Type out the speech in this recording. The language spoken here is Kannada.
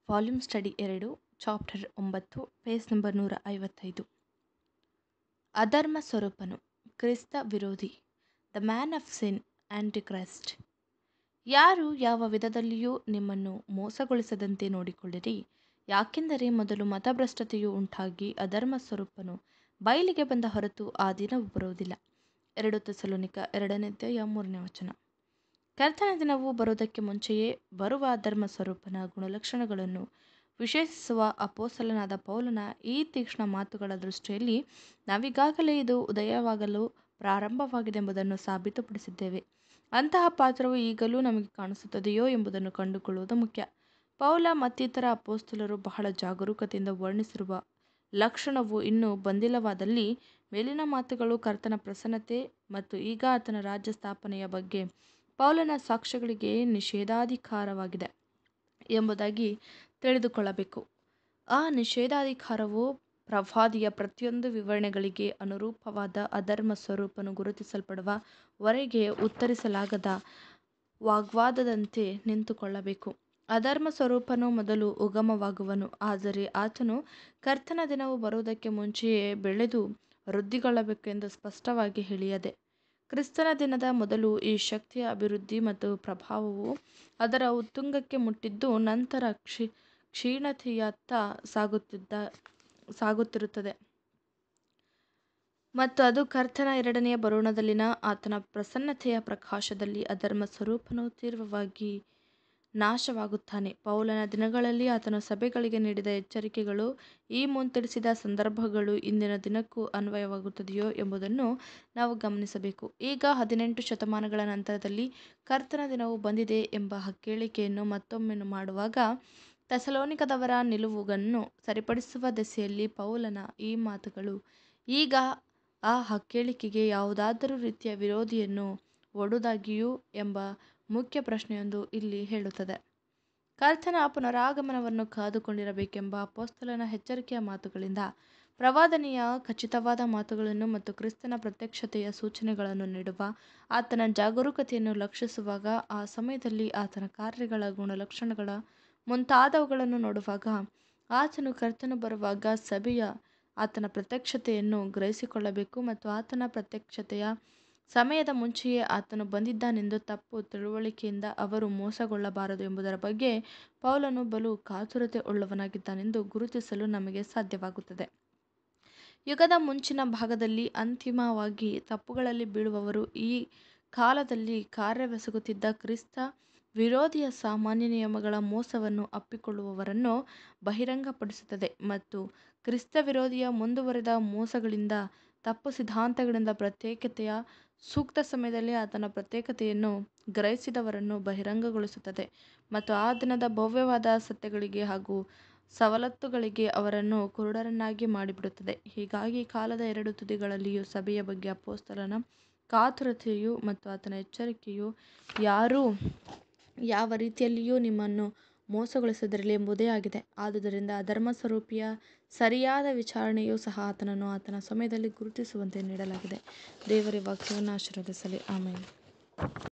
ವಾಲ್ಯೂಮ್ ಸ್ಟಡಿ ಎರಡು ಚಾಪ್ಟರ್ ಒಂಬತ್ತು ಪೇಜ್ ನಂಬರ್ ನೂರ ಐವತ್ತೈದು ಅಧರ್ಮ ಸ್ವರೂಪನು ಕ್ರಿಸ್ತ ವಿರೋಧಿ the man of sin antichrist ಯಾರು ಯಾವ ವಿಧದಲ್ಲಿಯೂ ನಿಮ್ಮನ್ನು ಮೋಸಗೊಳಿಸದಂತೆ ನೋಡಿಕೊಳ್ಳಿರಿ ಯಾಕೆಂದರೆ ಮೊದಲು ಮತಭ್ರಷ್ಟತೆಯು ಉಂಟಾಗಿ ಅಧರ್ಮ ಸ್ವರೂಪನು ಬಯಲಿಗೆ ಬಂದ ಹೊರತು ಆ ದಿನವು ಬರುವುದಿಲ್ಲ ಎರಡು ತೆಸಲೋನಿಕ ಎರಡನೇ ಅಧ್ಯಾಯ ಮೂರನೇ ವಚನ ಕರ್ತನ ದಿನವು ಬರುವುದಕ್ಕೆ ಮುಂಚೆಯೇ ಬರುವ ಅಧರ್ಮ ಸ್ವರೂಪನ ಗುಣಲಕ್ಷಣಗಳನ್ನು ವಿಶೇಷಿಸುವ ಅಪೋಸಲನಾದ ಪೌಲನ ಈ ತೀಕ್ಷ್ಣ ಮಾತುಗಳ ದೃಷ್ಟಿಯಲ್ಲಿ ನಾವೀಗಾಗಲೇ ಇದು ಉದಯವಾಗಲು ಪ್ರಾರಂಭವಾಗಿದೆಂಬುದನ್ನು ಸಾಬೀತುಪಡಿಸಿದ್ದೇವೆ ಅಂತಹ ಪಾತ್ರವು ಈಗಲೂ ನಮಗೆ ಕಾಣಿಸುತ್ತದೆಯೋ ಎಂಬುದನ್ನು ಕಂಡುಕೊಳ್ಳುವುದು ಮುಖ್ಯ ಪೌಲ ಮತ್ತಿತರ ಅಪೋಸ್ತಲರು ಬಹಳ ಜಾಗರೂಕತೆಯಿಂದ ವರ್ಣಿಸಿರುವ ಲಕ್ಷಣವು ಇನ್ನೂ ಬಂದಿಲ್ಲವಾದಲ್ಲಿ ಮೇಲಿನ ಮಾತುಗಳು ಕರ್ತನ ಪ್ರಸನ್ನತೆ ಮತ್ತು ಈಗ ಆತನ ರಾಜ್ಯ ಸ್ಥಾಪನೆಯ ಬಗ್ಗೆ ಪೌಲನ ಸಾಕ್ಷ್ಯಗಳಿಗೆ ನಿಷೇಧಾಧಿಕಾರವಾಗಿದೆ ಎಂಬುದಾಗಿ ತಿಳಿದುಕೊಳ್ಳಬೇಕು ಆ ನಿಷೇಧಾಧಿಕಾರವು ಪ್ರವಾದಿಯ ಪ್ರತಿಯೊಂದು ವಿವರಣೆಗಳಿಗೆ ಅನುರೂಪವಾದ ಅಧರ್ಮ ಸ್ವರೂಪನು ಗುರುತಿಸಲ್ಪಡುವ ವರೆಗೆ ಉತ್ತರಿಸಲಾಗದ ವಾಗ್ವಾದದಂತೆ ನಿಂತುಕೊಳ್ಳಬೇಕು ಅಧರ್ಮ ಸ್ವರೂಪನು ಮೊದಲು ಉಗಮವಾಗುವನು ಆದರೆ ಆತನು ಕರ್ತನ ದಿನವು ಬರುವುದಕ್ಕೆ ಮುಂಚೆಯೇ ಬೆಳೆದು ವೃದ್ಧಿಗೊಳ್ಳಬೇಕೆಂದು ಸ್ಪಷ್ಟವಾಗಿ ಹೇಳಿಯದೆ ಕ್ರಿಸ್ತನ ದಿನದ ಮೊದಲು ಈ ಶಕ್ತಿಯ ಅಭಿವೃದ್ಧಿ ಮತ್ತು ಪ್ರಭಾವವು ಅದರ ಉತ್ತುಂಗಕ್ಕೆ ಮುಟ್ಟಿದ್ದು ನಂತರ ಕ್ಷಿ ಕ್ಷೀಣತೆಯತ್ತ ಸಾಗುತ್ತಿದ್ದ ಸಾಗುತ್ತಿರುತ್ತದೆ ಮತ್ತು ಅದು ಕರ್ತನ ಎರಡನೆಯ ಬರೋಣದಲ್ಲಿನ ಆತನ ಪ್ರಸನ್ನತೆಯ ಪ್ರಕಾಶದಲ್ಲಿ ಅಧರ್ಮ ಸ್ವರೂಪನು ತೀವ್ರವಾಗಿ ನಾಶವಾಗುತ್ತಾನೆ ಪೌಲನ ದಿನಗಳಲ್ಲಿ ಆತನು ಸಭೆಗಳಿಗೆ ನೀಡಿದ ಎಚ್ಚರಿಕೆಗಳು ಈ ಮುಂತಿಳಿಸಿದ ಸಂದರ್ಭಗಳು ಇಂದಿನ ದಿನಕ್ಕೂ ಅನ್ವಯವಾಗುತ್ತದೆಯೋ ಎಂಬುದನ್ನು ನಾವು ಗಮನಿಸಬೇಕು ಈಗ ಹದಿನೆಂಟು ಶತಮಾನಗಳ ನಂತರದಲ್ಲಿ ಕರ್ತನ ದಿನವು ಬಂದಿದೆ ಎಂಬ ಹೇಳಿಕೆಯನ್ನು ಮತ್ತೊಮ್ಮೆ ಮಾಡುವಾಗ ತೆಸಲೋನಿಕದವರ ನಿಲುವುಗಳನ್ನು ಸರಿಪಡಿಸುವ ದೆಸೆಯಲ್ಲಿ ಪೌಲನ ಈ ಮಾತುಗಳು ಈಗ ಆ ಹೇಳಿಕೆಗೆ ಯಾವುದಾದರೂ ರೀತಿಯ ವಿರೋಧಿಯನ್ನು ಒಡ್ಡುವುದಾಗಿಯೂ ಎಂಬ ಮುಖ್ಯ ಪ್ರಶ್ನೆಯೊಂದು ಇಲ್ಲಿ ಹೇಳುತ್ತದೆ ಕರ್ತನ ಪುನರಾಗಮನವನ್ನು ಕಾದುಕೊಂಡಿರಬೇಕೆಂಬ ಅಪೋಸ್ತಲನ ಎಚ್ಚರಿಕೆಯ ಮಾತುಗಳಿಂದ ಪ್ರವಾದನೆಯ ಖಚಿತವಾದ ಮಾತುಗಳನ್ನು ಮತ್ತು ಕ್ರಿಸ್ತನ ಪ್ರತ್ಯಕ್ಷತೆಯ ಸೂಚನೆಗಳನ್ನು ನೀಡುವ ಆತನ ಜಾಗರೂಕತೆಯನ್ನು ಲಕ್ಷಿಸುವಾಗ ಆ ಸಮಯದಲ್ಲಿ ಆತನ ಕಾರ್ಯಗಳ ಗುಣಲಕ್ಷಣಗಳ ಮುಂತಾದವುಗಳನ್ನು ನೋಡುವಾಗ ಆತನು ಕರ್ತನು ಬರುವಾಗ ಸಭೆಯ ಆತನ ಪ್ರತ್ಯಕ್ಷತೆಯನ್ನು ಗ್ರಹಿಸಿಕೊಳ್ಳಬೇಕು ಮತ್ತು ಆತನ ಪ್ರತ್ಯಕ್ಷತೆಯ ಸಮಯದ ಮುಂಚೆಯೇ ಆತನು ಬಂದಿದ್ದಾನೆಂದು ತಪ್ಪು ತಿಳುವಳಿಕೆಯಿಂದ ಅವರು ಮೋಸಗೊಳ್ಳಬಾರದು ಎಂಬುದರ ಬಗ್ಗೆ ಪೌಲನು ಬಲು ಕಾತುರತೆ ಉಳ್ಳವನಾಗಿದ್ದಾನೆಂದು ಗುರುತಿಸಲು ನಮಗೆ ಸಾಧ್ಯವಾಗುತ್ತದೆ ಯುಗದ ಮುಂಚಿನ ಭಾಗದಲ್ಲಿ ಅಂತಿಮವಾಗಿ ತಪ್ಪುಗಳಲ್ಲಿ ಬೀಳುವವರು ಈ ಕಾಲದಲ್ಲಿ ಕಾರ್ಯವೆಸಗುತ್ತಿದ್ದ ಕ್ರಿಸ್ತ ವಿರೋಧಿಯ ಸಾಮಾನ್ಯ ನಿಯಮಗಳ ಮೋಸವನ್ನು ಅಪ್ಪಿಕೊಳ್ಳುವವರನ್ನು ಬಹಿರಂಗಪಡಿಸುತ್ತದೆ ಮತ್ತು ಕ್ರಿಸ್ತ ವಿರೋಧಿಯ ಮುಂದುವರೆದ ಮೋಸಗಳಿಂದ ತಪ್ಪು ಸಿದ್ಧಾಂತಗಳಿಂದ ಪ್ರತ್ಯೇಕತೆಯ ಸೂಕ್ತ ಸಮಯದಲ್ಲಿ ಆತನ ಪ್ರತ್ಯೇಕತೆಯನ್ನು ಗ್ರಹಿಸಿದವರನ್ನು ಬಹಿರಂಗಗೊಳಿಸುತ್ತದೆ ಮತ್ತು ಆ ದಿನದ ಭವ್ಯವಾದ ಸತ್ಯಗಳಿಗೆ ಹಾಗೂ ಸವಲತ್ತುಗಳಿಗೆ ಅವರನ್ನು ಕುರುಡರನ್ನಾಗಿ ಮಾಡಿಬಿಡುತ್ತದೆ ಹೀಗಾಗಿ ಕಾಲದ ಎರಡು ತುದಿಗಳಲ್ಲಿಯೂ ಸಭೆಯ ಬಗ್ಗೆ ಅಪೋಸ್ತಲನ ಕಾತುರತೆಯು ಮತ್ತು ಆತನ ಎಚ್ಚರಿಕೆಯು ಯಾರೂ ಯಾವ ರೀತಿಯಲ್ಲಿಯೂ ನಿಮ್ಮನ್ನು ಮೋಸಗೊಳಿಸದಿರಲಿ ಎಂಬುದೇ ಆಗಿದೆ ಆದುದರಿಂದ ಅಧರ್ಮ ಸ್ವರೂಪಿಯ ಸರಿಯಾದ ವಿಚಾರಣೆಯೂ ಸಹ ಆತನನ್ನು ಆತನ ಸಮಯದಲ್ಲಿ ಗುರುತಿಸುವಂತೆ ನೀಡಲಾಗಿದೆ ದೇವರ ವಾಕ್ಯವನ್ನು ಆಶೀರ್ವದಿಸಲಿ ಆಮೇಲೆ